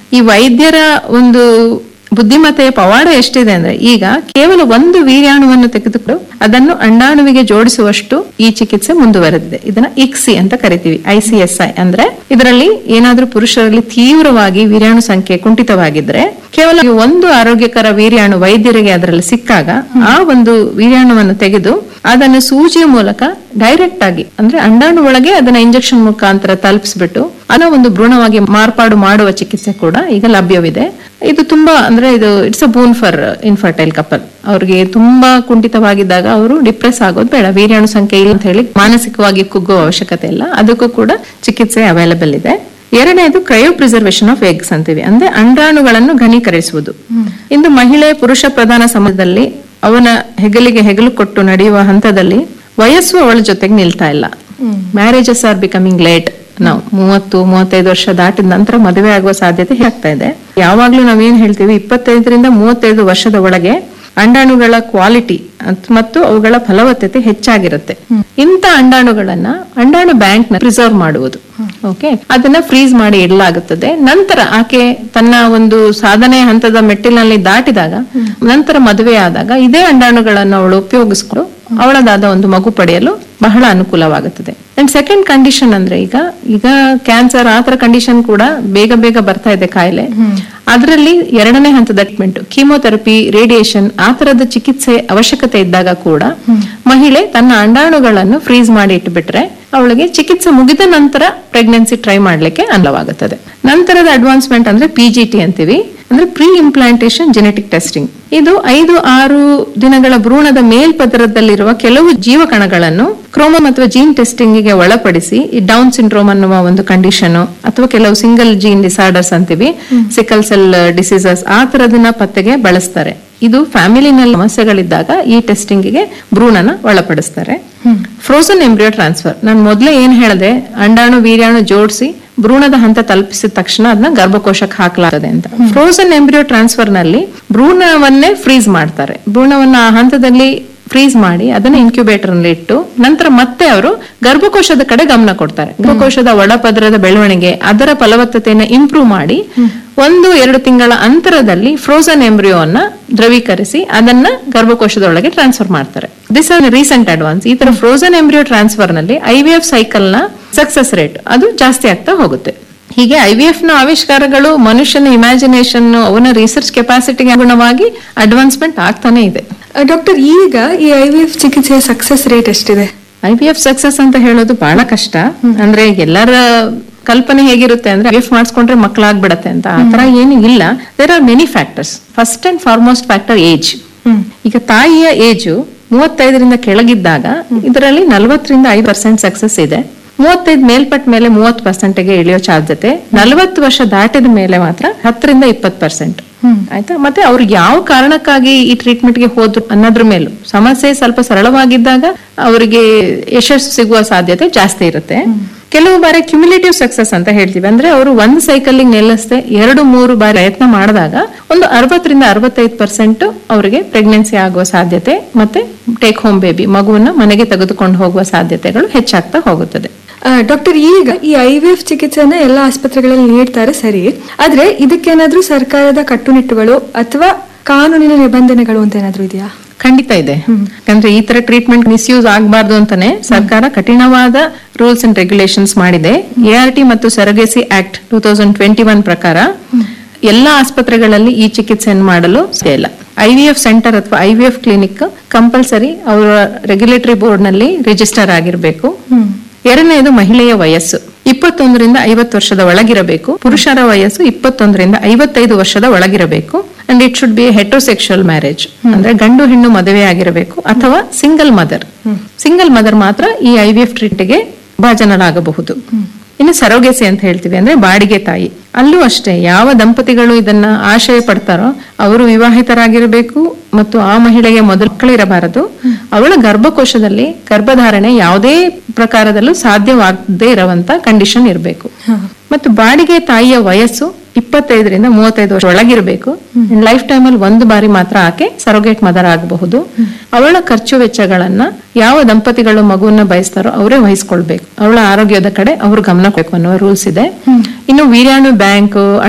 ಈ ವೈದ್ಯರ ಒಂದು ಬುದ್ಧಿಮತ್ತೆಯ ಪವಾಡ ಎಷ್ಟಿದೆ ಅಂದ್ರೆ ಈಗ ಕೇವಲ ಒಂದು ವೀರ್ಯಾಣುವನ್ನು ತೆಗೆದುಕೊಂಡು ಅದನ್ನು ಅಂಡಾಣುವಿಗೆ ಜೋಡಿಸುವಷ್ಟು ಈ ಚಿಕಿತ್ಸೆ ಮುಂದುವರೆದಿದೆ ಇದನ್ನ ಇಕ್ಸಿ ಅಂತ ಕರಿತೀವಿ ಐಸಿಎಸ್ಐ ಅಂದ್ರೆ ಇದರಲ್ಲಿ ಏನಾದ್ರೂ ಪುರುಷರಲ್ಲಿ ತೀವ್ರವಾಗಿ ವೀರ್ಯಾಣು ಸಂಖ್ಯೆ ಕುಂಠಿತವಾಗಿದ್ರೆ ಕೇವಲ ಈ ಒಂದು ಆರೋಗ್ಯಕರ ವೀರ್ಯಾಣು ವೈದ್ಯರಿಗೆ ಅದರಲ್ಲಿ ಸಿಕ್ಕಾಗ ಆ ಒಂದು ವೀರ್ಯಾಣುವನ್ನು ತೆಗೆದು ಅದನ್ನು ಸೂಜಿಯ ಮೂಲಕ ಡೈರೆಕ್ಟ್ ಆಗಿ ಅಂದ್ರೆ ಅಂಡಾಣು ಒಳಗೆ ಅದನ್ನ ಇಂಜೆಕ್ಷನ್ ಮುಖಾಂತರ ತಲುಪಿಸ್ಬಿಟ್ಟು ಅದನ್ನ ಒಂದು ಭ್ರೂಣವಾಗಿ ಮಾರ್ಪಾಡು ಮಾಡುವ ಚಿಕಿತ್ಸೆ ಕೂಡ ಈಗ ಲಭ್ಯವಿದೆ ಇದು ತುಂಬಾ ಅಂದ್ರೆ ಇದು it's a boon for infertile couple ಅವ್ರಿಗೆ ತುಂಬಾ ಕುಂಠಿತವಾಗಿದ್ದಾಗ ಅವರು ಡಿಪ್ರೆಸ್ ಆಗೋದು ಬೇಡ ವೀರ್ಯಾಣು ಸಂಖ್ಯೆ ಇಲ್ಲ ಅಂತ ಹೇಳಿ ಮಾನಸಿಕವಾಗಿ ಕುಗ್ಗುವ ಅವಶ್ಯಕತೆ ಇಲ್ಲ ಅದಕ್ಕೂ ಕೂಡ ಚಿಕಿತ್ಸೆ ಅವೈಲಬಲ್ ಇದೆ ಎರಡನೇದು ಕ್ರಯೋ ಪ್ರಿಸರ್ವೇಶನ್ ಆಫ್ ಎಗ್ಸ್ ಅಂತೀವಿ ಅಂದ್ರೆ ಅಂಡಾಣುಗಳನ್ನು ಘನೀಕರಿಸುವುದು ಇಂದು ಮಹಿಳೆ ಪುರುಷ ಪ್ರಧಾನ ಸಮಾಜದಲ್ಲಿ ಅವನ ಹೆಗಲಿಗೆ ಹೆಗಲು ಕೊಟ್ಟು ನಡೆಯುವ ಹಂತದಲ್ಲಿ ವಯಸ್ಸು ಅವಳ ಜೊತೆಗೆ ನಿಲ್ತಾ ಇಲ್ಲ ಮ್ಯಾರೇಜಸ್ ಆರ್ ಬಿಕಮಿಂಗ್ ಲೇಟ್ ನಾವು ಮೂವತ್ತು ಮೂವತ್ತೈದು ವರ್ಷ ದಾಟಿದ ನಂತರ ಮದುವೆ ಆಗುವ ಸಾಧ್ಯತೆ ಆಗ್ತಾ ಇದೆ ಯಾವಾಗ್ಲೂ ನಾವೇನ್ ಹೇಳ್ತೀವಿ ಇಪ್ಪತ್ತೈದರಿಂದ ಮೂವತ್ತೈದು ವರ್ಷದ ಒಳಗೆ ಅಂಡಾಣುಗಳ ಕ್ವಾಲಿಟಿ ಮತ್ತು ಅವುಗಳ ಫಲವತ್ತತೆ ಹೆಚ್ಚಾಗಿರುತ್ತೆ ಇಂಥ ಅಂಡಾಣುಗಳನ್ನ ಅಂಡಾಣು ಬ್ಯಾಂಕ್ ನ ಪ್ರಿಸರ್ವ್ ಮಾಡುವುದು ಓಕೆ ಅದನ್ನ ಫ್ರೀಸ್ ಮಾಡಿ ಇಡಲಾಗುತ್ತದೆ ನಂತರ ಆಕೆ ತನ್ನ ಒಂದು ಸಾಧನೆ ಹಂತದ ಮೆಟ್ಟಿಲಿನಲ್ಲಿ ದಾಟಿದಾಗ ನಂತರ ಮದುವೆ ಆದಾಗ ಇದೇ ಅಂಡಾಣುಗಳನ್ನು ಅವಳು ಉಪಯೋಗಿಸ್ಕೊಂಡು ಅವಳದಾದ ಒಂದು ಮಗು ಪಡೆಯಲು ಬಹಳ ಅನುಕೂಲವಾಗುತ್ತದೆ ಅಂಡ್ ಸೆಕೆಂಡ್ ಕಂಡೀಷನ್ ಅಂದ್ರೆ ಈಗ ಈಗ ಕ್ಯಾನ್ಸರ್ ಆತರ ಕಂಡೀಷನ್ ಕೂಡ ಬೇಗ ಬೇಗ ಬರ್ತಾ ಇದೆ ಕಾಯಿಲೆ ಅದರಲ್ಲಿ ಎರಡನೇ ಹಂತದ ಟ್ರೀಟ್ಮೆಂಟ್ ಕೀಮೋಥೆರಪಿ ರೇಡಿಯೇಷನ್ ಆ ತರದ ಚಿಕಿತ್ಸೆ ಅವಶ್ಯಕತೆ ಇದ್ದಾಗ ಕೂಡ ಮಹಿಳೆ ತನ್ನ ಅಂಡಾಣುಗಳನ್ನು ಫ್ರೀಸ್ ಮಾಡಿ ಇಟ್ಬಿಟ್ರೆ ಅವಳಿಗೆ ಚಿಕಿತ್ಸೆ ಮುಗಿದ ನಂತರ ಪ್ರೆಗ್ನೆನ್ಸಿ ಟ್ರೈ ಮಾಡ್ಲಿಕ್ಕೆ ಅನುವಾಗುತ್ತದೆ ನಂತರದ ಅಡ್ವಾನ್ಸ್ಮೆಂಟ್ ಅಂದ್ರೆ ಪಿಜಿಟಿ ಅಂತೀವಿ ಅಂದ್ರೆ ಪ್ರೀ ಇಂಪ್ಲಾಂಟೇಶನ್ ಜೆನೆಟಿಕ್ ಟೆಸ್ಟಿಂಗ್ ಇದು ಐದು ಆರು ದಿನಗಳ ಭ್ರೂಣದ ಮೇಲ್ಪದರದಲ್ಲಿರುವ ಕೆಲವು ಜೀವಕಣಗಳನ್ನು ಕ್ರೋಮೋಮ್ ಅಥವಾ ಜೀನ್ ಟೆಸ್ಟಿಂಗ್ ಗೆ ಒಳಪಡಿಸಿ ಈ ಡೌನ್ ಸಿಂಡ್ರೋಮ್ ಅನ್ನುವ ಒಂದು ಕಂಡೀಷನ್ ಅಥವಾ ಕೆಲವು ಸಿಂಗಲ್ ಜೀನ್ ಡಿಸಾರ್ಡರ್ಸ್ ಅಂತೀವಿ ಸಿಕಲ್ ಸೆಲ್ ಡಿಸೀಸಸ್ ಆ ತರದನ್ನ ಪತ್ತೆಗೆ ಬಳಸ್ತಾರೆ ಇದು ಫ್ಯಾಮಿಲಿನಲ್ಲಿ ಸಮಸ್ಯೆಗಳಿದ್ದಾಗ ಈ ಟೆಸ್ಟಿಂಗ್ ಗೆ ಭ್ರೂಣನ ಒಳಪಡಿಸ್ತಾರೆ ಫ್ರೋಸನ್ ಎಂಬ್ರಿಯೋ ಟ್ರಾನ್ಸ್ಫರ್ ನಾನು ಮೊದಲೇ ಏನ್ ಹೇಳಿದೆ ಅಂಡಾಣು ವೀರ್ಯಾಣು ಜೋಡಿಸಿ ಭ್ರೂಣದ ಹಂತ ತಲುಪಿಸಿದ ತಕ್ಷಣ ಅದನ್ನ ಗರ್ಭಕೋಶಕ್ಕೆ ಹಾಕಲಾಗುತ್ತದೆ ಅಂತ ಫ್ರೋಸನ್ ಎಂಬ್ರಿಯೋ ಟ್ರಾನ್ಸ್ಫರ್ ನಲ್ಲಿ ಭ್ರೂಣವನ್ನೇ ಫ್ರೀಸ್ ಮಾಡ್ತಾರೆ ಭ್ರೂಣವನ್ನ ಆ ಹಂತದಲ್ಲಿ ಫ್ರೀಸ್ ಮಾಡಿ ಅದನ್ನ ಇನ್ಕ್ಯುಬೇಟರ್ ನಲ್ಲಿ ಇಟ್ಟು ನಂತರ ಮತ್ತೆ ಅವರು ಗರ್ಭಕೋಶದ ಕಡೆ ಗಮನ ಕೊಡ್ತಾರೆ ಗರ್ಭಕೋಶದ ಒಳಪದರದ ಬೆಳವಣಿಗೆ ಅದರ ಫಲವತ್ತತೆಯನ್ನು ಇಂಪ್ರೂವ್ ಮಾಡಿ ಒಂದು ಎರಡು ತಿಂಗಳ ಅಂತರದಲ್ಲಿ ಫ್ರೋಸನ್ ಎಂಬ್ರಿಯೋನ್ನ ದ್ರವೀಕರಿಸಿ ಅದನ್ನ ಗರ್ಭಕೋಶದೊಳಗೆ ಟ್ರಾನ್ಸ್ಫರ್ ಮಾಡ್ತಾರೆ ದಿಸ್ ಆರ್ ರೀಸೆಂಟ್ ಅಡ್ವಾನ್ಸ್ ಈ ತರ ಫ್ರೋಸನ್ ಎಂಬ್ರಿಯೋ ಟ್ರಾನ್ಸ್ಫರ್ ನಲ್ಲಿ ಐವಿಎಫ್ ಸೈಕಲ್ ನ ಸಕ್ಸಸ್ ರೇಟ್ ಅದು ಜಾಸ್ತಿ ಆಗ್ತಾ ಹೋಗುತ್ತೆ ಹೀಗೆ ಐವಿಎಫ್ ನ ಆವಿಷ್ಕಾರಗಳು ಮನುಷ್ಯನ ಇಮ್ಯಾಜಿನೇಷನ್ ಅವನ ರಿಸರ್ಚ್ ಕೆಪಾಸಿಟಿಗೆ ಅನುಗುಣವಾಗಿ ಅಡ್ವಾನ್ಸ್ಮೆಂಟ್ ಆಗ್ತಾನೆ ಇದೆ ಡಾಕ್ಟರ್ ಈಗ ಈ ಐ ವಿ ಎಫ್ ಚಿಕಿತ್ಸೆಯ ಸಕ್ಸಸ್ ರೇಟ್ ಎಷ್ಟಿದೆ ಐ ವಿ ಎಫ್ ಸಕ್ಸಸ್ ಅಂತ ಹೇಳೋದು ಬಹಳ ಕಷ್ಟ ಅಂದ್ರೆ ಎಲ್ಲರ ಕಲ್ಪನೆ ಹೇಗಿರುತ್ತೆ ಅಂದ್ರೆ ಐ ಎಫ್ ಮಾಡಿಸ್ಕೊಂಡ್ರೆ ಮಕ್ಕಳಾಗ್ಬಿಡತ್ತೆ ಅಂತ ಆತರ ಏನು ಇಲ್ಲ there are many factors first and foremost factor age ಈಗ ತಾಯಿಯ ಏಜು ಮೂವತ್ತೈದರಿಂದ ಕೆಳಗಿದ್ದಾಗ ಇದರಲ್ಲಿ ನಲವತ್ತರಿಂದ ಐದು ಪರ್ಸೆಂಟ್ ಸಕ್ಸಸ್ ಇದೆ ಮೂವತ್ತೈದು ಮೇಲ್ಪಟ್ಟ ಮೇಲೆ ಮೂವತ್ತು ಪರ್ಸೆಂಟ್ಗೆ ಇಳಿಯೋ ಸಾಧ್ಯತೆ ನಲವತ್ತು ವರ್ಷ ದಾಟಿದ ಮೇಲೆ ಮಾತ್ರ ಹತ್ತರಿಂದ ಇಪ್ಪತ್ತು ಪರ್ಸೆಂಟ್ ಆಯ್ತಾ ಮತ್ತೆ ಅವ್ರು ಯಾವ ಕಾರಣಕ್ಕಾಗಿ ಈ ಟ್ರೀಟ್ಮೆಂಟ್ಗೆ ಹೋದ್ರು ಅನ್ನೋದ್ರ ಮೇಲೂ ಸಮಸ್ಯೆ ಸ್ವಲ್ಪ ಸರಳವಾಗಿದ್ದಾಗ ಅವರಿಗೆ ಯಶಸ್ಸು ಸಿಗುವ ಸಾಧ್ಯತೆ ಜಾಸ್ತಿ ಇರುತ್ತೆ ಕೆಲವು ಬಾರಿ ಕ್ಯುಮ್ಯುಲೇಟಿವ್ ಸಕ್ಸಸ್ ಅಂತ ಹೇಳ್ತೀವಿ ಅಂದ್ರೆ ಅವರು ಒಂದು ಸೈಕಲ್ ನಿಲ್ಲಿಸದೆ ಎರಡು ಮೂರು ಬಾರಿ ಪ್ರಯತ್ನ ಮಾಡಿದಾಗ ಒಂದು ಅರವತ್ತರಿಂದ ಅರವತ್ತೈದು ಪರ್ಸೆಂಟ್ ಅವರಿಗೆ ಪ್ರೆಗ್ನೆನ್ಸಿ ಆಗುವ ಸಾಧ್ಯತೆ ಮತ್ತೆ ಟೇಕ್ ಹೋಮ್ ಬೇಬಿ ಮಗುವನ್ನ ಮನೆಗೆ ತೆಗೆದುಕೊಂಡು ಹೋಗುವ ಸಾಧ್ಯತೆಗಳು ಹೆಚ್ಚಾಗ್ತಾ ಹೋಗುತ್ತದೆ ಡಾಕ್ಟರ್ ಈಗ ಈ ಐ ವಿ ಎಫ್ ಚಿಕಿತ್ಸೆನ ಎಲ್ಲ ಆಸ್ಪತ್ರೆಗಳಲ್ಲಿ ನೀಡ್ತಾರೆ ಸರಿ ಆದ್ರೆ ಇದಕ್ಕೇನಾದ್ರೂ ಸರ್ಕಾರದ ಕಟ್ಟುನಿಟ್ಟುಗಳು ಅಥವಾ ಕಾನೂನಿನ ನಿಬಂಧನೆಗಳು ಅಂತ ಏನಾದ್ರೂ ಇದೆಯಾ ಖಂಡಿತ ಇದೆ ಯಾಕಂದ್ರೆ ಈ ತರ ಟ್ರೀಟ್ಮೆಂಟ್ ಮಿಸ್ಯೂಸ್ ಆಗಬಾರ್ದು ಅಂತಾನೆ ಸರ್ಕಾರ ಕಠಿಣವಾದ ರೂಲ್ಸ್ ಅಂಡ್ ರೆಗ್ಯುಲೇಷನ್ಸ್ ಮಾಡಿದೆ ಎ ಆರ್ ಟಿ ಮತ್ತು surrogacy act two thousand twenty one ಪ್ರಕಾರ ಎಲ್ಲಾ ಆಸ್ಪತ್ರೆಗಳಲ್ಲಿ ಈ ಚಿಕಿತ್ಸೆಯನ್ನು ಮಾಡಲು ಸಾಧ್ಯ ಇಲ್ಲ ಐವಿಎಫ್ ಸೆಂಟರ್ ಅಥವಾ ಐವಿಎಫ್ ಕ್ಲಿನಿಕ್ ಕಂಪಲ್ಸರಿ ಅವರ ರೆಗ್ಯುಲೇಟರಿ ಬೋರ್ಡ್ ನಲ್ಲಿ ರಿಜಿಸ್ಟರ್ ಆಗಿರಬೇಕು ಎರಡನೆಯದು ಮಹಿಳೆಯ ವಯಸ್ಸು ಇಪ್ಪತ್ತೊಂದರಿಂದ ಐವತ್ತು ವರ್ಷದ ಒಳಗಿರಬೇಕು ಪುರುಷರ ವಯಸ್ಸು ಇಪ್ಪತ್ತೊಂದರಿಂದ ಐವತ್ತೈದು ವರ್ಷದ ಒಳಗಿರಬೇಕು and it should be heterosexual marriage ಅಂದ್ರೆ ಗಂಡು ಹೆಣ್ಣು ಮದುವೆ ಆಗಿರಬೇಕು ಅಥವಾ ಸಿಂಗಲ್ ಮದರ್ ಸಿಂಗಲ್ ಮದರ್ ಮಾತ್ರ ಈ ಐ ವಿ ಎಫ್ ಟ್ರೀಟ್ಗೆ ಭಾಜನರಾಗಬಹುದು ಇನ್ನು ಸರೋಗೆಸಿ ಅಂತ ಹೇಳ್ತೀವಿ ಅಂದ್ರೆ ಬಾಡಿಗೆ ತಾಯಿ ಅಲ್ಲೂ ಅಷ್ಟೇ ಯಾವ ದಂಪತಿಗಳು ಇದನ್ನ ಆಶಯ ಪಡ್ತಾರೋ ಅವರು ವಿವಾಹಿತರಾಗಿರಬೇಕು ಮತ್ತು ಆ ಮಹಿಳೆಗೆ ಮೊದಲು ಮಕ್ಕಳಿರಬಾರದು ಅವಳ ಗರ್ಭಕೋಶದಲ್ಲಿ ಗರ್ಭಧಾರಣೆ ಯಾವುದೇ ಪ್ರಕಾರದಲ್ಲೂ ಸಾಧ್ಯವಾಗದೇ ಇರುವಂತ ಕಂಡೀಷನ್ ಇರಬೇಕು ಮತ್ತು ಬಾಡಿಗೆ ತಾಯಿಯ ವಯಸ್ಸು ಇಪ್ಪತ್ತೈದರಿಂದ ಮೂವತ್ತೈದು ವರ್ಷ ಒಳಗಿರಬೇಕು ಲೈಫ್ ಟೈಮ್ ಅಲ್ಲಿ ಒಂದು ಬಾರಿ ಮಾತ್ರ ಆಕೆ ಸರೋಗೇಟ್ ಮದರ್ ಆಗಬಹುದು ಅವಳ ಖರ್ಚು ವೆಚ್ಚಗಳನ್ನ ಯಾವ ದಂಪತಿಗಳು ಮಗುವನ್ನ ಬಯಸ್ತಾರೋ ಅವರೇ ವಹಿಸ್ಕೊಳ್ಬೇಕು ಅವಳ ಆರೋಗ್ಯದ ಕಡೆ ಅವ್ರು ಗಮನ ಕೊಡಬೇಕು ಅನ್ನುವ ರೂಲ್ಸ್ ಇದೆ ಇನ್ನು ವೀರ್ಯಾಣು ಬ್ಯಾಂಕ್